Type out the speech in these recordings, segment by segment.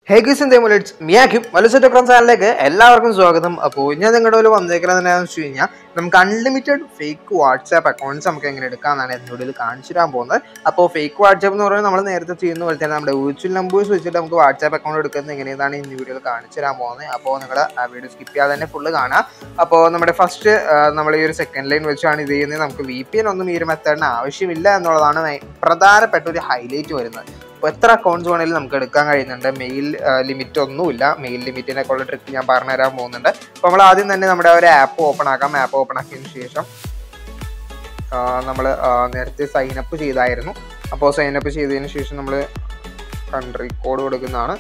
ഹേ ഗീസ് എന്തേ മുലറ്റ്സ് മിയാക്കും മലുസെറ്റ് ക്രോൺ ചാനലിലേക്ക് എല്ലാവർക്കും സ്വാഗതം അപ്പോൾ ഞാൻ നിങ്ങളുടെ ഒരു വന്നേക്കുന്നത് എന്താണെന്ന് വെച്ച് കഴിഞ്ഞാൽ നമുക്ക് അൺലിമിറ്റഡ് ഫേക്ക് വാട്സാപ്പ് അക്കൗണ്ട്സ് നമുക്ക് എങ്ങനെ എടുക്കാമെന്നാണ് എന്നോട് ഇത് കാണിച്ചു തരാൻ പോകുന്നത് അപ്പോൾ ഫേക്ക് വാട്സാപ്പ് എന്ന് പറയുന്നത് നമ്മൾ നേരത്തെ ചെയ്യുന്ന പോലെ തന്നെ നമ്മുടെ വിർച്വൽ നമ്പേഴ്സ് വെച്ചിട്ട് നമുക്ക് വാട്സാപ്പ് അക്കൗണ്ട് എടുക്കുന്നത് എങ്ങനെയാണ് ഈ വീഡിയോയിൽ കാണിച്ചു തരാൻ പോകുന്നത് അപ്പോൾ നിങ്ങൾ ആ വീഡിയോ സ്കിപ്പ് ചെയ്യാതെ തന്നെ ഫുള്ള് കാണാം അപ്പോൾ നമ്മുടെ ഫസ്റ്റ് നമ്മൾ ഈ ഒരു സെക്കൻഡ് ലൈൻ വെച്ചാണ് ഇത് ചെയ്യുന്നത് നമുക്ക് വി പി എൻ ഒന്നും ഈ ഒരു മെത്തേഡിന് ആവശ്യമില്ല എന്നുള്ളതാണ് മെ- പ്രധാനപ്പെട്ട ഒരു ഹൈലൈറ്റ് വരുന്നത് അപ്പോൾ എത്ര അക്കൗണ്ട്സ് വേണമെങ്കിലും നമുക്ക് എടുക്കാൻ കഴിയുന്നുണ്ട് മെയിൽ ലിമിറ്റ് ഒന്നുമില്ല മെയിൽ ലിമിറ്റിനൊക്കെ ഉള്ള ട്രിക്ക് ഞാൻ പറഞ്ഞുതരാൻ പോകുന്നുണ്ട് അപ്പോൾ നമ്മൾ ആദ്യം തന്നെ നമ്മുടെ ഒരു ആപ്പ് ഓപ്പൺ ആക്കാം ആപ്പ് ഓപ്പൺ ആക്കിയതിന് ശേഷം നമ്മൾ നേരത്തെ സൈൻ അപ്പ് ചെയ്തായിരുന്നു അപ്പോൾ സൈൻ അപ്പ് ചെയ്തതിന് ശേഷം നമ്മൾ കൺട്രി കോഡ് കൊടുക്കുന്നതാണ്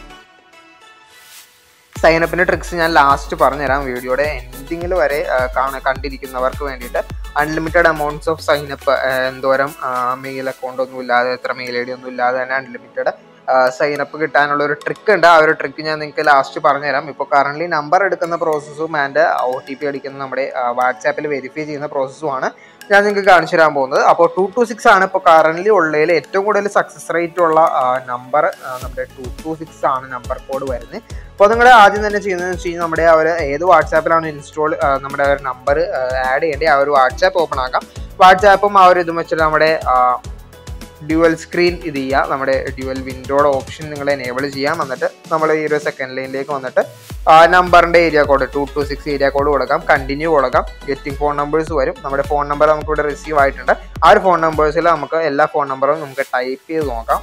സൈൻ അപ്പിന്റെ ട്രിക്സ് ഞാൻ ലാസ്റ്റ് പറഞ്ഞുതരാം വീഡിയോയുടെ എൻഡിങ്ങിൽ വരെ ആ, കാണ കണ്ടിരിക്കുന്നവർക്ക് വേണ്ടിയിട്ട് unlimited amounts of sign up എന്തോരം മെയിൽ അക്കൗണ്ട് ഒന്നും ഇല്ലാതെ എത്ര മെയിൽ ഐ ഡി ഒന്നും ഇല്ലാതെ തന്നെ അൺലിമിറ്റഡ് സൈൻ അപ്പ് കിട്ടാനുള്ള ഒരു ട്രിക്ക് ഉണ്ട് ആ ഒരു ട്രിക്ക് ഞാൻ നിങ്ങൾക്ക് ലാസ്റ്റ് പറഞ്ഞുതരാം ഇപ്പോൾ കറന്റ് നമ്പർ എടുക്കുന്ന പ്രോസസ്സും ആൻഡ് ഒ ടി പി അടിക്കുന്ന നമ്മുടെ വാട്സാപ്പിൽ വെരിഫൈ ചെയ്യുന്ന പ്രോസസ്സുമാണ് ഞാൻ നിങ്ങൾക്ക് കാണിച്ചു തരാൻ പോകുന്നത് അപ്പോൾ ടു ടു സിക്സ് ആണ് ഇപ്പോൾ കറന്റ് ഉള്ളതിൽ ഏറ്റവും കൂടുതൽ സക്സസ് റേറ്റ് ഉള്ള നമ്പർ നമ്മുടെ ടു ടു സിക്സ് ആണ് നമ്പർ കോഡ് വരുന്നത് അപ്പോൾ നിങ്ങൾ ആദ്യം തന്നെ ചെയ്യുന്നത് വെച്ച് കഴിഞ്ഞാൽ നമ്മുടെ ആ ഒരു ഏത് വാട്സാപ്പിലാണ് ഇൻസ്റ്റാൾ നമ്മുടെ ആ ഒരു നമ്പർ ആഡ് ചെയ്യേണ്ടത് ആ ഒരു വാട്സാപ്പ് ഓപ്പൺ ആക്കാം വാട്സാപ്പും ആ ഒരു ഇതും വെച്ചിട്ട് നമ്മുടെ ഡ്യുവൽ സ്ക്രീൻ ഇത് ചെയ്യുക നമ്മുടെ ഡ്യുവൽ വിൻഡോയുടെ ഓപ്ഷൻ നിങ്ങൾ എനേബിൾ ചെയ്യാം എന്നിട്ട് നമ്മൾ ഈ ഒരു സെക്കൻഡ് ലൈനിലേക്ക് വന്നിട്ട് നമ്പറിൻ്റെ area code two two six area code കൊടുക്കാം കണ്ടിന്യൂ കൊടുക്കാം ഗെറ്റിംഗ് ഫോൺ നമ്പേഴ്സ് വരും നമ്മുടെ ഫോൺ നമ്പർ നമുക്ക് ഇവിടെ റിസീവ് ആയിട്ടുണ്ട് ആ ഒരു ഫോൺ നമ്പേഴ്സിൽ നമുക്ക് എല്ലാ ഫോൺ നമ്പറും നമുക്ക് ടൈപ്പ് ചെയ്ത് നോക്കാം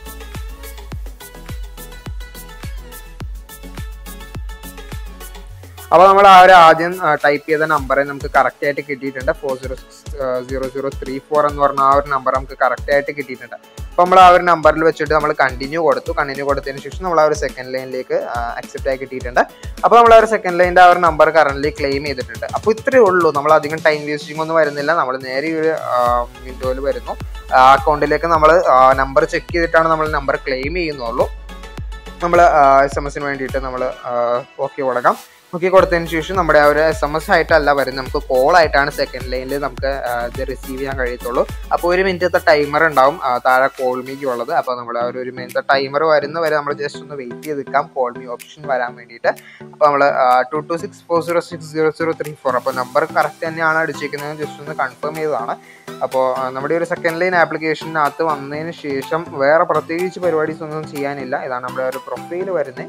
അപ്പോൾ നമ്മൾ ആ ഒരു ആദ്യം ടൈപ്പ് ചെയ്ത നമ്പറെ നമുക്ക് കറക്റ്റ് ആയിട്ട് കിട്ടിയിട്ടുണ്ട് four zero six zero zero three four എന്ന് പറഞ്ഞ ആ ഒരു നമ്പർ നമുക്ക് കറക്റ്റ് ആയിട്ട് കിട്ടിയിട്ടുണ്ട് അപ്പോൾ നമ്മൾ ആ ഒരു നമ്പറിൽ വെച്ചിട്ട് നമ്മൾ കണ്ടിന്യൂ കൊടുത്തു കണ്ടിന്യൂ കൊടുത്തതിന് ശേഷം നമ്മൾ ആ ഒരു സെക്കൻഡ് ലൈനിലേക്ക് അക്സെപ്റ്റ് ആയി കിട്ടിയിട്ടുണ്ട് അപ്പോൾ നമ്മൾ ആ ഒരു സെക്കൻഡ് ലൈനിൻ്റെ ആ ഒരു നമ്പർ കറന്റ് ക്ലെയിം ചെയ്തിട്ടുണ്ട് അപ്പോൾ ഇത്രയേ ഉള്ളൂ നമ്മൾ അധികം ടൈം വേസ്റ്റിംഗ് ഒന്നും വരുന്നില്ല നമ്മൾ നേരെ ഈ ഒരു വിൻഡോയിൽ വരുന്നു അക്കൗണ്ടിലേക്ക് നമ്മൾ നമ്പർ ചെക്ക് ചെയ്തിട്ടാണ് നമ്മൾ നമ്പർ ക്ലെയിം ചെയ്യുന്നുള്ളൂ നമ്മൾ എസ് എം എസിന് വേണ്ടിയിട്ട് നമ്മൾ ഓക്കെ കൊടുക്കാം ഓക്കെ കൊടുത്തതിന് ശേഷം നമ്മുടെ ആ ഒരു എസ് എം എസ് ആയിട്ടല്ല വരുന്നത് നമുക്ക് കോൾ ആയിട്ടാണ് സെക്കൻഡ് ലൈനിൽ നമുക്ക് ആ, ഇത് റിസീവ് ചെയ്യാൻ കഴിയത്തുള്ളൂ അപ്പോൾ ഒരു മിനിറ്റത്തെ ടൈമർ ഉണ്ടാവും ആ, താഴെ കോൾ മീക്ക് ഉള്ളത് അപ്പോൾ നമ്മൾ ആ ഒരു ഒരു മിനിറ്റ് ടൈമർ വരുന്ന വരെ നമ്മൾ ജസ്റ്റ് ഒന്ന് വെയിറ്റ് ചെയ്ത് നിൽക്കാം കോൾ മീ ഓപ്ഷൻ വരാൻ വേണ്ടിയിട്ട് അപ്പോൾ നമ്മൾ two two six four zero six zero zero three four അപ്പോൾ നമ്പർ കറക്റ്റ് തന്നെയാണ് അടിച്ചിരിക്കുന്നത് ജസ്റ്റ് ഒന്ന് കൺഫേം ചെയ്തതാണ് അപ്പോൾ ആ, നമ്മുടെ ഒരു സെക്കൻഡ് ലൈൻ ആപ്ലിക്കേഷനകത്ത് വന്നതിന് ശേഷം വേറെ പ്രത്യേകിച്ച് പരിപാടീസ് ഒന്നും ചെയ്യാനില്ല ഇതാണ് നമ്മുടെ ഒരു പ്രൊഫൈൽ വരുന്നത്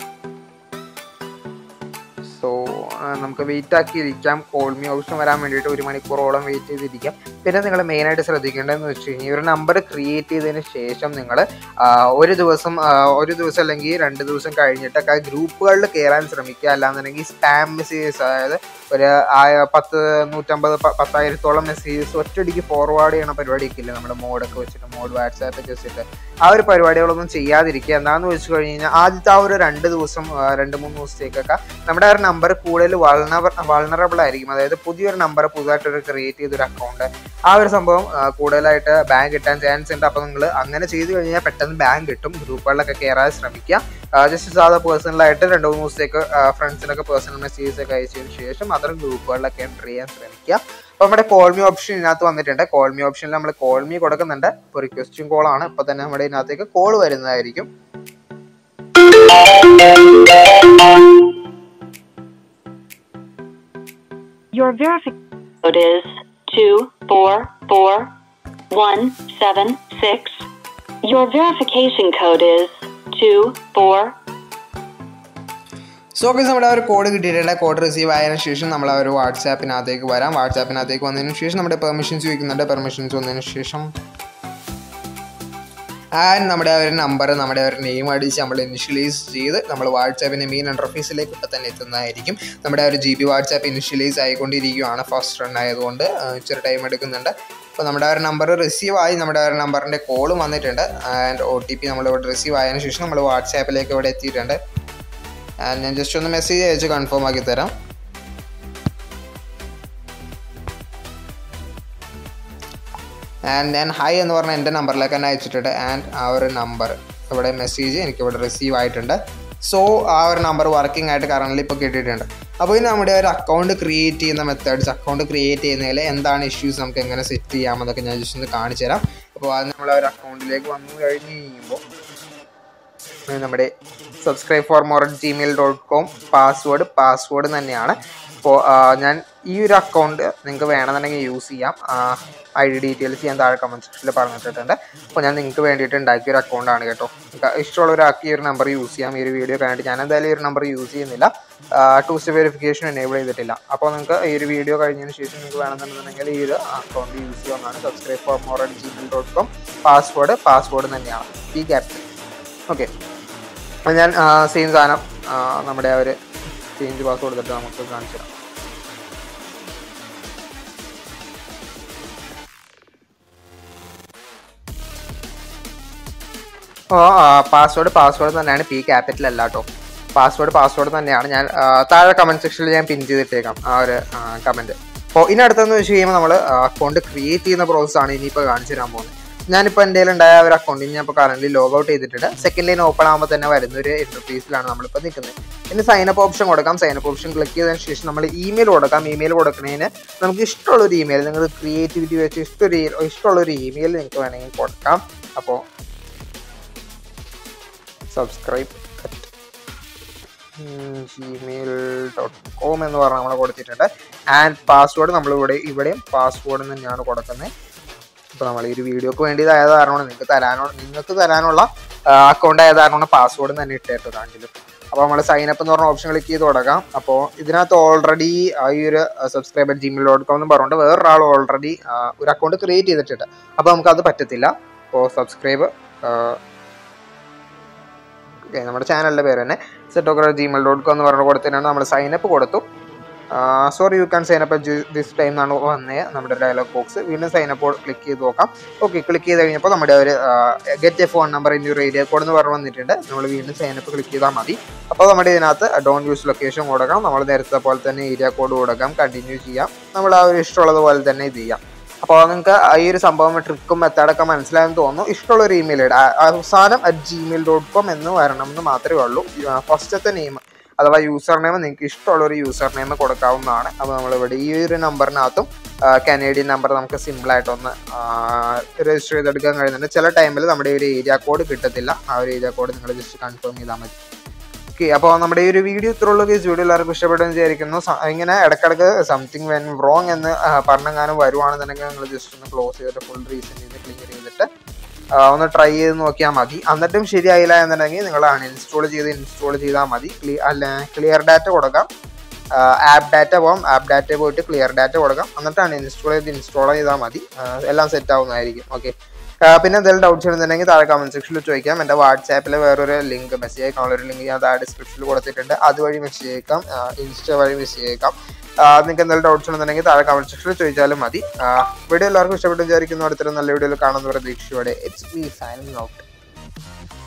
സോ നമുക്ക് വെയിറ്റ് ആക്കി ഇരിക്കാം കോൾ മീ ഓപ്ഷൻ വരാൻ വേണ്ടിയിട്ട് ഒരു മണിക്കൂറോളം വെയിറ്റ് ചെയ്തിരിക്കാം പിന്നെ നിങ്ങൾ മെയിനായിട്ട് ശ്രദ്ധിക്കേണ്ടതെന്ന് വെച്ച് കഴിഞ്ഞാൽ ഈ ഒരു നമ്പർ ക്രിയേറ്റ് ചെയ്തതിന് ശേഷം നിങ്ങൾ ഒരു ദിവസം ആ, ഒരു ദിവസം അല്ലെങ്കിൽ രണ്ട് ദിവസം കഴിഞ്ഞിട്ടൊക്കെ ഗ്രൂപ്പുകളിൽ കയറാൻ ശ്രമിക്കുക അല്ലാന്നുണ്ടെങ്കിൽ സ്പാം മെസ്സേജസ് അതായത് ഒരു ആ- പത്ത് നൂറ്റമ്പത് പ- പത്തായിരത്തോളം മെസ്സേജസ് ഒറ്റയടിക്ക് ഫോർവേഡ് ചെയ്യണ പരിപാടിയൊക്കെ ഇല്ലേ നമ്മുടെ മോഡൊക്കെ വെച്ചിട്ട് മോഡ് വാട്സാപ്പ് ഒക്കെ വെച്ചിട്ട് ആ ഒരു പരിപാടികളൊന്നും ചെയ്യാതിരിക്കുക എന്താണെന്ന് വെച്ച് കഴിഞ്ഞ് കഴിഞ്ഞാൽ ആദ്യത്തെ ആ ഒരു രണ്ട് ദിവസം ആ, രണ്ട് മൂന്ന് ദിവസത്തേക്കൊക്കെ നമ്മുടെ ആ ഒരു നമ്പർ കൂടുതൽ വളണബ വളണറബിൾ ആയിരിക്കും അതായത് പുതിയൊരു നമ്പർ പുതുതായിട്ടൊരു ക്രിയേറ്റ് ചെയ്തൊരു അക്കൗണ്ട് ആ ഒരു സംഭവം ആ, കൂടുതലായിട്ട് ബാങ്ക് കിട്ടാൻ ചാൻസ് ഉണ്ട് അപ്പോൾ നിങ്ങൾ അങ്ങനെ ചെയ്ത് കഴിഞ്ഞാൽ പെട്ടെന്ന് ബാങ്ക് കിട്ടും ഗ്രൂപ്പുകളിലൊക്കെ കയറാൻ ശ്രമിക്കുക ജസ്റ്റ് സാധാ പേഴ്സണലായിട്ട് രണ്ട് മൂന്ന് ദിവസത്തേക്ക് ഫ്രണ്ട്സിനൊക്കെ പേഴ്സണൽ മെസ്സേജസ് ഒക്കെ അയച്ചതിന് ശേഷം അത്തരം ഗ്രൂപ്പുകളിലൊക്കെ എൻ്റർ ചെയ്യാൻ ശ്രമിക്കുക അപ്പോൾ നമ്മുടെ കോൾ മീ ഓപ്ഷൻ ഇതിനകത്ത് വന്നിട്ടുണ്ട് കോൾ മീ ഓപ്ഷനിൽ നമ്മൾ കോൾ മീ കൊടുക്കുന്നുണ്ട് ഇപ്പോൾ റിക്വസ്റ്റും കോൾ ആണ് ഇപ്പോൾ തന്നെ നമ്മുടെ ഇതിനകത്തേക്ക് കോൾ വരുന്നതായിരിക്കും Your verification code is two four four one seven six. Your verification code is two four so okay നമ്മുടെ ആ ഒരു കോഡ് കിട്ടിയിട്ടില്ല കോഡ് റിസീവ് ആയതിനു ശേഷം നമ്മൾ ആ ഒരു വാട്സാപ്പിനകത്തേക്ക് വരാം വാട്സാപ്പിനകത്തേക്ക് വന്നതിന് ശേഷം നമ്മുടെ പെർമിഷൻസ് ചോദിക്കുന്നുണ്ട് പെർമിഷൻസ് വന്നതിന് ശേഷം ആൻഡ് നമ്മുടെ ആ ഒരു നമ്പർ നമ്മുടെ ആ ഒരു നെയിം അടിച്ച് നമ്മൾ ഇനിഷ്യലൈസ് ചെയ്ത് നമ്മൾ വാട്സാപ്പിൻ്റെ മെയിൻ ഇൻ്റർഫേസിലേക്ക് ഇപ്പോൾ തന്നെ എത്തുന്നതായിരിക്കും നമ്മുടെ ആ ഒരു ജി ബി വാട്സാപ്പ് ഇനിഷ്യലൈസ് ആയിക്കൊണ്ടിരിക്കുകയാണ് ഫസ്റ്റ് റൺ ആയതുകൊണ്ട് ആ, ഇച്ചിരി ടൈം എടുക്കുന്നുണ്ട് അപ്പോൾ നമ്മുടെ ആ ഒരു നമ്പർ റിസീവ് ആയി നമ്മുടെ ആ ഒരു നമ്പറിൻ്റെ കോളും വന്നിട്ടുണ്ട് ആൻഡ് ഒ ടി പി നമ്മളിവിടെ റിസീവ് ആയതിനു ശേഷം നമ്മൾ വാട്സാപ്പിലേക്ക് ഇവിടെ എത്തിയിട്ടുണ്ട് ആൻഡ് ഞാൻ ജസ്റ്റ് ഒന്ന് മെസ്സേജ് അയച്ച് കൺഫേം ആക്കി തരാം ആൻഡ് ഞാൻ ഹൈ എന്ന് പറഞ്ഞ എൻ്റെ നമ്പറിലേക്ക് തന്നെ അയച്ചിട്ടുണ്ട് ആൻഡ് ആ ഒരു നമ്പർ ഇവിടെ മെസ്സേജ് എനിക്ക് ഇവിടെ റിസീവ് ആയിട്ടുണ്ട് സോ ആ ഒരു നമ്പർ വർക്കിംഗ് ആയിട്ട് കറണ്ട്ലി ഇപ്പോൾ കിട്ടിയിട്ടുണ്ട് അപ്പോൾ ഇനി നമ്മുടെ ഒരു അക്കൗണ്ട് ക്രിയേറ്റ് ചെയ്യുന്ന മെത്തേഡ്സ് അക്കൗണ്ട് ക്രിയേറ്റ് ചെയ്യുന്നതിൽ എന്താണ് ഇഷ്യൂസ് നമുക്ക് എങ്ങനെ സെറ്റ് ചെയ്യാമെന്നൊക്കെ ഞാൻ ജസ്റ്റ് ഒന്ന് കാണിച്ചു തരാം അപ്പോൾ അത് നമ്മൾ ആ ഒരു അക്കൗണ്ടിലേക്ക് വന്നു കഴിഞ്ഞ് കഴിയുമ്പോൾ നമ്മുടെ subscribe for more Gmail dot com password password തന്നെയാണ് അപ്പോൾ ഞാൻ ഈ ഒരു അക്കൗണ്ട് നിങ്ങൾക്ക് വേണമെന്നുണ്ടെങ്കിൽ യൂസ് ചെയ്യാം ഐ ഡി ഡീറ്റെയിൽസ് ഞാൻ താഴെ കമൻറ്റ് സെക്ഷനിൽ പറഞ്ഞിട്ടുണ്ട് അപ്പോൾ ഞാൻ നിങ്ങൾക്ക് വേണ്ടിയിട്ട് ഉണ്ടാക്കിയ ഒരു അക്കൗണ്ടാണ് കേട്ടോ നിങ്ങൾക്ക് ഇഷ്ടമുള്ള ഒരാൾക്ക് ഈ ഒരു നമ്പർ യൂസ് ചെയ്യാം ഈ ഒരു വീഡിയോ കണ്ടിട്ട് ഞാൻ എന്തായാലും ഈ ഒരു നമ്പർ യൂസ് ചെയ്യുന്നില്ല ടു സ്റ്റെപ്പ് വെരിഫിക്കേഷൻ എനേബിൾ ചെയ്തിട്ടില്ല അപ്പോൾ നിങ്ങൾക്ക് ഈ ഒരു വീഡിയോ കഴിഞ്ഞതിന് ശേഷം നിങ്ങൾക്ക് വേണമെന്നുണ്ടെങ്കിൽ ഈ ഒരു അക്കൗണ്ട് യൂസ് ചെയ്യാവുന്നതാണ് subscribe for more at Gmail dot com password password തന്നെയാണ് ഈ ക്യാപ്റ്റൻ ഓക്കെ അപ്പോൾ ഞാൻ സെയിം സാധനം ആ, നമ്മുടെ ആ ഒരു ചേഞ്ച് പാസ് കൊടുത്തിട്ട് നമുക്ക് കാണിച്ചു തരാം ഓ പാസ്വേഡ് പാസ്വേഡ് തന്നെയാണ് പി ക്യാപിറ്റൽ അല്ല കേട്ടോ പാസ്വേഡ് പാസ്വേഡ് തന്നെയാണ് ഞാൻ ആ, താഴെ കമന്റ് സെക്ഷനിൽ ഞാൻ പിൻ ചെയ്തിട്ടേക്കാം ആ ഒരു കമന്റ് അപ്പോൾ ഇനി അടുത്തെന്ന് വെച്ച് കഴിയുമ്പോൾ നമ്മൾ അക്കൗണ്ട് ക്രിയേറ്റ് ചെയ്യുന്ന പ്രോസസ് ആണ് ഇനിയിപ്പോൾ കാണിച്ചു തരാൻ പോകുന്നത് ഞാനിപ്പോൾ എൻ്റെ ഉണ്ടായ ഒരു അക്കൗണ്ടിൽ ഞാൻ ഇപ്പോൾ കറന്റ് ലോഗ് ഔട്ട് ചെയ്തിട്ടുണ്ട് സെക്കൻഡ് ലൈൻ ഓപ്പൺ ആകുമ്പോൾ തന്നെ വരുന്ന ഒരു ഇന്റർഫേസിലാണ് നമ്മളിപ്പോൾ നിൽക്കുന്നത് ഇനി സൈനപ്പ് ഓപ്ഷൻ കൊടുക്കാം സൈനപ്പ് ഓപ്ഷൻ ക്ലിക്ക് ചെയ്തതിന് ശേഷം നമ്മൾ ഇമെയിൽ കൊടുക്കാം ഇമെയിൽ കൊടുക്കുന്നതിന് നമുക്ക് ഇഷ്ടമുള്ള ഒരു ഇമെയിൽ നിങ്ങൾ ക്രിയേറ്റിവിറ്റി വെച്ച് ഇഷ്ടൊരു ഇഷ്ടമുള്ള ഒരു ഇമെയിൽ നിങ്ങൾക്ക് വേണമെങ്കിൽ കൊടുക്കാം അപ്പോൾ സബ്സ്ക്രൈബ് ജിമെയിൽ ഡോട്ട് കോം എന്ന് പറഞ്ഞ് നമ്മൾ കൊടുത്തിട്ടുണ്ട് ആൻഡ് പാസ്വേഡ് നമ്മൾ ഇവിടെ ഇവിടെയും പാസ്വേഡ് തന്നെയാണ് കൊടുക്കുന്നത് ഇപ്പോൾ നമ്മൾ ഈ ഒരു വീഡിയോക്ക് വേണ്ടിയതായത് കാരണമാണ് നിങ്ങൾക്ക് തരാനുള്ള നിങ്ങൾക്ക് തരാനുള്ള അക്കൗണ്ട് ആയത് കാരണമാണ് പാസ്വേഡ് തന്നെ ഇട്ടേട്ടോ രണ്ടിലും അപ്പോൾ നമ്മൾ സൈൻ അപ്പ് എന്ന് പറഞ്ഞ ഓപ്ഷൻ ക്ലിക്ക് ചെയ്ത് കൊടുക്കാം അപ്പോൾ ഇതിനകത്ത് ഓൾറെഡി ഈ ഒരു സബ്സ്ക്രൈബർ ജിമെയിൽ ഡോട്ട് കോം എന്ന് പറഞ്ഞുകൊണ്ട് വേറൊരാൾ ഓൾറെഡി ഒരു അക്കൗണ്ട് ക്രിയേറ്റ് ചെയ്തിട്ടുണ്ട് അപ്പോൾ നമുക്കത് പറ്റത്തില്ല അപ്പോൾ സബ്സ്ക്രൈബ് ഓക്കെ നമ്മുടെ ചാനലിൻ്റെ പേര് തന്നെ സെറ്റോഗ്ര ജിമെയിൽ ഡോട്ട് കോം എന്ന് പറഞ്ഞ കൊടുത്തിട്ടാണ് നമ്മൾ സൈനപ്പ് കൊടുത്തു sorry you can sign up this time എന്നാണ് വന്നത് നമ്മുടെ ഡയലോഗ് ബോക്സ് വീണ്ടും സൈനപ്പ് ക്ലിക്ക് ചെയ്ത് നോക്കാം ഓക്കെ ക്ലിക്ക് ചെയ്ത് കഴിഞ്ഞപ്പോൾ നമ്മുടെ ഒരു get a phone number in ഒരു ഏരിയ കോഡ് എന്ന് പറഞ്ഞ് വന്നിട്ടുണ്ട് നമ്മൾ വീണ്ടും സൈനപ്പ് ക്ലിക്ക് ചെയ്താൽ മതി അപ്പോൾ നമ്മുടെ ഇതിനകത്ത് ഡോൺ യൂസ് ലൊക്കേഷൻ കൊടുക്കാം നമ്മൾ നേരത്തെ പോലെ തന്നെ ഏരിയ കോഡ് കൊടുക്കാം കണ്ടിന്യൂ ചെയ്യാം നമ്മൾ ആ ഒരു ഇഷ്ടമുള്ളത് പോലെ തന്നെ ഇത് ചെയ്യാം അപ്പോൾ നിങ്ങൾക്ക് ഈ ഒരു സംഭവം ട്രിക്കും മെത്തേഡൊക്കെ മനസ്സിലായെന്ന് തോന്നുന്നു ഇഷ്ടമുള്ള ഒരു ഇമെയിൽ ഇടുക അവസാനം അറ്റ് ജിമെയിൽ ഡോട്ട് കോം എന്ന് വരണം എന്ന് മാത്രമേ ഉള്ളൂ ഫസ്റ്റത്തെ നെയിം അഥവാ യൂസർ നെയിം നിങ്ങൾക്ക് ഇഷ്ടമുള്ള ഒരു യൂസർ നെയിം കൊടുക്കാവുന്നതാണ് അപ്പോൾ നമ്മളിവിടെ ഈ ഒരു നമ്പറിനകത്തും കനേഡിയൻ നമ്പർ നമുക്ക് സിമ്പിളായിട്ടൊന്ന് രജിസ്റ്റർ ചെയ്തെടുക്കാൻ കഴിയുന്നുണ്ട് ചില ടൈമിൽ നമ്മുടെ ഒരു ഏരിയ കോഡ് കിട്ടത്തില്ല ആ ഒരു ഏരിയ കോഡ് നിങ്ങൾ ജസ്റ്റ് കൺഫേം ചെയ്താൽ മതി ഓക്കെ അപ്പോൾ നമ്മുടെ ഈ ഒരു വീഡിയോ ഇത്രയുള്ള കേസ് വീഡിയോ എല്ലാവർക്കും ഇഷ്ടപ്പെട്ടെന്ന് വിചാരിക്കുന്നു സ- ഇങ്ങനെ ഇടക്കിടക്ക് സംതിങ് വെൻ റോങ് എന്ന് ആ, പറഞ്ഞെങ്ങാനും വരുവാണെന്നുണ്ടെങ്കിൽ നിങ്ങൾ ജസ്റ്റ് ഒന്ന് ക്ലോസ് ചെയ്തിട്ട് ഫുൾ റീസൺ ചെയ്ത് ക്ലിയർ ചെയ്തിട്ട് ആ, ഒന്ന് ട്രൈ ചെയ്ത് നോക്കിയാൽ മതി എന്നിട്ടും ശരിയായില്ല എന്നുണ്ടെങ്കിൽ നിങ്ങൾ അൺഇൻസ്റ്റാൾ ചെയ്ത് ഇൻസ്റ്റാൾ ചെയ്താൽ മതി ക്ലിയർ അല്ല ക്ലിയർ ഡാറ്റ കൊടുക്കാം ആപ്പ് ഡാറ്റ പോകാം ആപ്പ് ഡാറ്റ പോയിട്ട് ക്ലിയർ ഡാറ്റ കൊടുക്കാം എന്നിട്ട് അൺഇൻസ്റ്റാൾ ചെയ്ത് ഇൻസ്റ്റാൾ ചെയ്താൽ മതി ആ, എല്ലാം സെറ്റ് ആവുന്നതായിരിക്കും ഓക്കെ പിന്നെ എന്തെങ്കിലും ഡൗട്ട്സ് ഉണ്ടെന്നുണ്ടെങ്കിൽ താഴെ കമന്റ് സെക്ഷനിൽ ചോദിക്കാം എൻ്റെ വാട്സാപ്പിൽ വേറൊരു ലിങ്ക് മെസ്സേജ് അയക്കാനുള്ള ഒരു ലിങ്ക് ഞാൻ താഴെ ഡിസ്ക്രിപ്ഷനിൽ കൊടുത്തിട്ടുണ്ട് അതുവഴി മെസ്സേജ് അയക്കാം ഇൻസ്റ്റ വഴി മെസ്സേജ് അയക്കാം നിങ്ങൾക്ക് എന്തെങ്കിലും ഡൗട്ട്സ് ഉണ്ടെന്നുണ്ടെങ്കിൽ താഴെ കമന്റ് സെക്ഷനിൽ ചോദിച്ചാലും മതി വീഡിയോ എല്ലാവർക്കും ഇഷ്ടപ്പെട്ടു വിചാരിക്കുന്നു അടുത്തൊരു നല്ല വീഡിയോയിൽ കാണുന്ന പ്രതീക്ഷയോടെ ഇറ്റ്സ് ബി സൈനിങ് ഔട്ട്